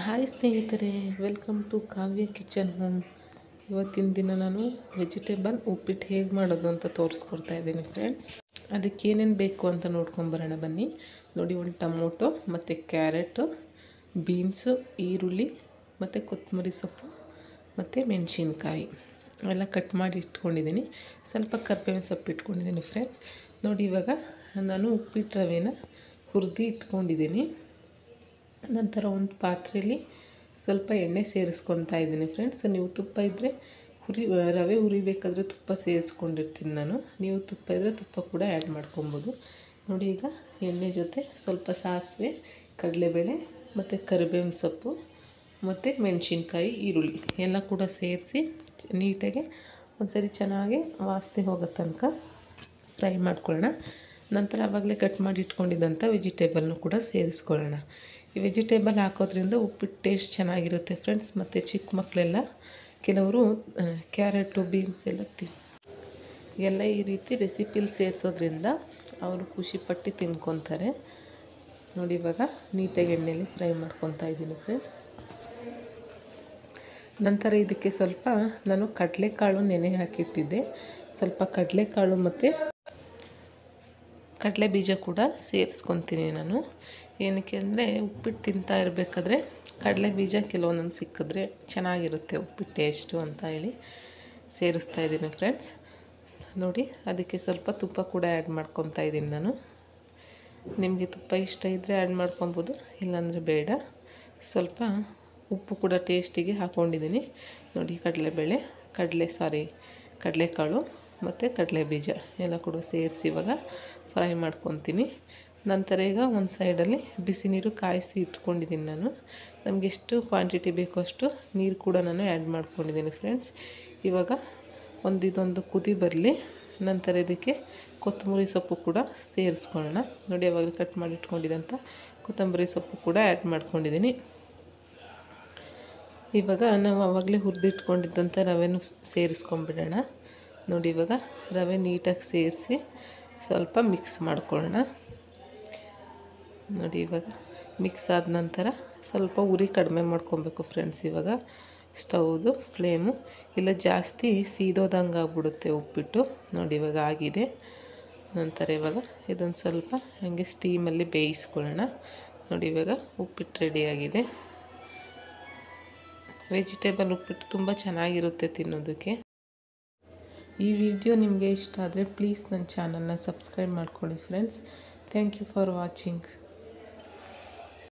hi ಸ್ನೇಹಿತರೆ welcome to Kavya kitchen home ಇವತ್ತಿನ ದಿನ ನಾನು ವೆಜಿಟೇಬಲ್ ಉಪ್ಪಿಟ್ಟು ಹೇಗೆ ಮಾಡೋದು ಅಂತ ತೋರಿಸ್ಕೊಡ್ತಾ ಇದ್ದೀನಿ ಫ್ರೆಂಡ್ಸ್ ಅದಕ್ಕೆ ಏನೇನು ಬೇಕು ಅಂತ ನೋಡ್ಕೊಂಬರೋಣ ಬನ್ನಿ ನೋಡಿ ಒಂದು ಟೊಮೊಟೊ ಮತ್ತು ಕ್ಯಾರೆಟು ಬೀನ್ಸು ಈರುಳ್ಳಿ ಮತ್ತು ಕೊತ್ತಂಬರಿ ಸೊಪ್ಪು ಮತ್ತು ಮೆಣಸಿನ್ಕಾಯಿ ಎಲ್ಲ ಕಟ್ ಮಾಡಿ ಇಟ್ಕೊಂಡಿದ್ದೀನಿ ಸ್ವಲ್ಪ ಕರ್ಬೇವಿನ ಸೊಪ್ಪು ಇಟ್ಕೊಂಡಿದ್ದೀನಿ ಫ್ರೆಂಡ್ಸ್ ನೋಡಿ ಇವಾಗ ನಾನು ಉಪ್ಪಿಟ್ಟು ರವೆನ ಹುರಿದು ಇಟ್ಕೊಂಡಿದ್ದೀನಿ ನಂತರ ಒಂದು ಪಾತ್ರೆಯಲ್ಲಿ ಸ್ವಲ್ಪ ಎಣ್ಣೆ ಸೇರಿಸ್ಕೊತಾ ಇದ್ದೀನಿ ಫ್ರೆಂಡ್ಸ್ ನೀವು ತುಪ್ಪ ಇದ್ದರೆ ಹುರಿ ರವೆ ಹುರಿಬೇಕಾದ್ರೆ ತುಪ್ಪ ಸೇರಿಸ್ಕೊಂಡಿರ್ತೀನಿ ನಾನು ನೀವು ತುಪ್ಪ ಇದ್ದರೆ ತುಪ್ಪ ಕೂಡ ಆ್ಯಡ್ ಮಾಡ್ಕೊಬೋದು ನೋಡಿ ಈಗ ಎಣ್ಣೆ ಜೊತೆ ಸ್ವಲ್ಪ ಸಾಸಿವೆ ಕಡಲೆಬೇಳೆ ಮತ್ತು ಕರಿಬೇವಿನ ಸೊಪ್ಪು ಮತ್ತು ಮೆಣಸಿನ್ಕಾಯಿ ಈರುಳ್ಳಿ ಎಲ್ಲ ಕೂಡ ಸೇರಿಸಿ ನೀಟಾಗಿ ಒಂದ್ಸರಿ ಚೆನ್ನಾಗಿ ವಾಸನೆ ಹೋಗೋ ತನಕ ಫ್ರೈ ಮಾಡ್ಕೊಳ್ಳೋಣ ನಂತರ ಆವಾಗಲೇ ಕಟ್ ಮಾಡಿ ಇಟ್ಕೊಂಡಿದ್ದಂಥ ವೆಜಿಟೇಬಲ್ನು ಕೂಡ ಸೇರಿಸ್ಕೊಳ್ಳೋಣ ಈ ವೆಜಿಟೇಬಲ್ ಹಾಕೋದ್ರಿಂದ ಉಪ್ಪಿಟ್ಟು ಟೇಸ್ಟ್ ಚೆನ್ನಾಗಿರುತ್ತೆ ಫ್ರೆಂಡ್ಸ್ ಮತ್ತು ಚಿಕ್ಕ ಮಕ್ಕಳೆಲ್ಲ ಕೆಲವರು ಕ್ಯಾರೆಟು ಬೀನ್ಸ್ ಎಲ್ಲ ತಿ ಎಲ್ಲ ಈ ರೀತಿ ರೆಸಿಪಿಲಿ ಸೇರಿಸೋದ್ರಿಂದ ಅವರು ಖುಷಿಪಟ್ಟು ತಿನ್ಕೊತಾರೆ ನೋಡಿ ಇವಾಗ ನೀಟಾಗಿ ಎಣ್ಣೆಯಲ್ಲಿ ಫ್ರೈ ಮಾಡ್ಕೊತಾ ಇದ್ದೀನಿ ಫ್ರೆಂಡ್ಸ್ ನಂತರ ಇದಕ್ಕೆ ಸ್ವಲ್ಪ ನಾನು ಕಡಲೆಕಾಳು ನೆನೆ ಹಾಕಿಟ್ಟಿದ್ದೆ ಸ್ವಲ್ಪ ಕಡಲೆಕಾಳು ಮತ್ತು ಕಡಲೆ ಬೀಜ ಕೂಡ ಸೇರಿಸ್ಕೊತೀನಿ ನಾನು ಏನಕ್ಕೆ ಅಂದರೆ ಉಪ್ಪಿಟ್ಟು ತಿಂತಾ ಇರಬೇಕಾದ್ರೆ ಕಡಲೆ ಬೀಜ ಕೆಲವೊಂದೊಂದು ಸಿಕ್ಕಿದ್ರೆ ಚೆನ್ನಾಗಿರುತ್ತೆ ಉಪ್ಪಿಟ್ಟು ಟೇಸ್ಟು ಅಂತ ಹೇಳಿ ಸೇರಿಸ್ತಾ ಇದ್ದೀನಿ ಫ್ರೆಂಡ್ಸ್ ನೋಡಿ ಅದಕ್ಕೆ ಸ್ವಲ್ಪ ತುಪ್ಪ ಕೂಡ ಆ್ಯಡ್ ಮಾಡ್ಕೊತಾ ಇದ್ದೀನಿ ನಾನು ನಿಮಗೆ ತುಪ್ಪ ಇಷ್ಟ ಇದ್ದರೆ ಆ್ಯಡ್ ಮಾಡ್ಕೊಬೋದು ಇಲ್ಲಾಂದರೆ ಬೇಡ ಸ್ವಲ್ಪ ಉಪ್ಪು ಕೂಡ ಟೇಸ್ಟಿಗೆ ಹಾಕ್ಕೊಂಡಿದ್ದೀನಿ ನೋಡಿ ಕಡಲೆಬೇಳೆ ಕಡಲೆ ಸಾರಿ ಕಡಲೆಕಾಳು ಮತ್ತು ಕಡಲೆ ಬೀಜ ಎಲ್ಲ ಕೂಡ ಸೇರಿಸಿ ಇವಾಗ ಫ್ರೈ ಮಾಡ್ಕೊತೀನಿ ನಂತರ ಈಗ ಒಂದು ಸೈಡಲ್ಲಿ ಬಿಸಿ ನೀರು ಕಾಯಿಸಿ ಇಟ್ಕೊಂಡಿದ್ದೀನಿ ನಾನು ನಮಗೆ ಎಷ್ಟು ಕ್ವಾಂಟಿಟಿ ಬೇಕೋ ಅಷ್ಟು ನೀರು ಕೂಡ ನಾನು ಆ್ಯಡ್ ಮಾಡ್ಕೊಂಡಿದ್ದೀನಿ ಫ್ರೆಂಡ್ಸ್ ಇವಾಗ ಒಂದು ಇದೊಂದು ಕುದಿ ಬರಲಿ ನಂತರ ಇದಕ್ಕೆ ಕೊತ್ತಂಬರಿ ಸೊಪ್ಪು ಕೂಡ ಸೇರಿಸ್ಕೊಳ್ಳೋಣ ನೋಡಿ ಅವಾಗ ಕಟ್ ಮಾಡಿ ಇಟ್ಕೊಂಡಿದ್ದಂಥ ಕೊತ್ತಂಬರಿ ಸೊಪ್ಪು ಕೂಡ ಆ್ಯಡ್ ಮಾಡ್ಕೊಂಡಿದ್ದೀನಿ ಇವಾಗ ನಾವು ಆವಾಗಲೇ ಹುರಿದಿಟ್ಕೊಂಡಿದ್ದಂಥ ರವೆನೂ ಸೇರಿಸ್ಕೊಂಬಿಡೋಣ ನೋಡಿ ಇವಾಗ ರವೆ ನೀಟಾಗಿ ಸೇರಿಸಿ ಸ್ವಲ್ಪ ಮಿಕ್ಸ್ ಮಾಡ್ಕೊಳ್ಳೋಣ ನೋಡಿ ಇವಾಗ ಮಿಕ್ಸ್ ಆದ ನಂತರ ಸ್ವಲ್ಪ ಉರಿ ಕಡಿಮೆ ಮಾಡ್ಕೊಬೇಕು ಫ್ರೆಂಡ್ಸ್ ಇವಾಗ ಸ್ಟೌದು ಫ್ಲೇಮು ಇಲ್ಲ ಜಾಸ್ತಿ ಸೀದೋದಂಗೆ ಆಗ್ಬಿಡುತ್ತೆ ಉಪ್ಪಿಟ್ಟು ನೋಡಿ ಇವಾಗ ಆಗಿದೆ ನಂತರ ಇವಾಗ ಇದೊಂದು ಸ್ವಲ್ಪ ಹಾಗೆ ಸ್ಟೀಮಲ್ಲಿ ಬೇಯಿಸ್ಕೊಳ್ಳೋಣ ನೋಡಿ ಇವಾಗ ಉಪ್ಪಿಟ್ಟು ರೆಡಿಯಾಗಿದೆ ವೆಜಿಟೇಬಲ್ ಉಪ್ಪಿಟ್ಟು ತುಂಬ ಚೆನ್ನಾಗಿರುತ್ತೆ ತಿನ್ನೋದಕ್ಕೆ ಈ ವಿಡಿಯೋ ನಿಮಗೆ ಇಷ್ಟ ಆದರೆ ಪ್ಲೀಸ್ ನನ್ನ ಚಾನಲ್ನ ಸಬ್ಸ್ಕ್ರೈಬ್ ಮಾಡ್ಕೊಳ್ಳಿ friends thank you for watching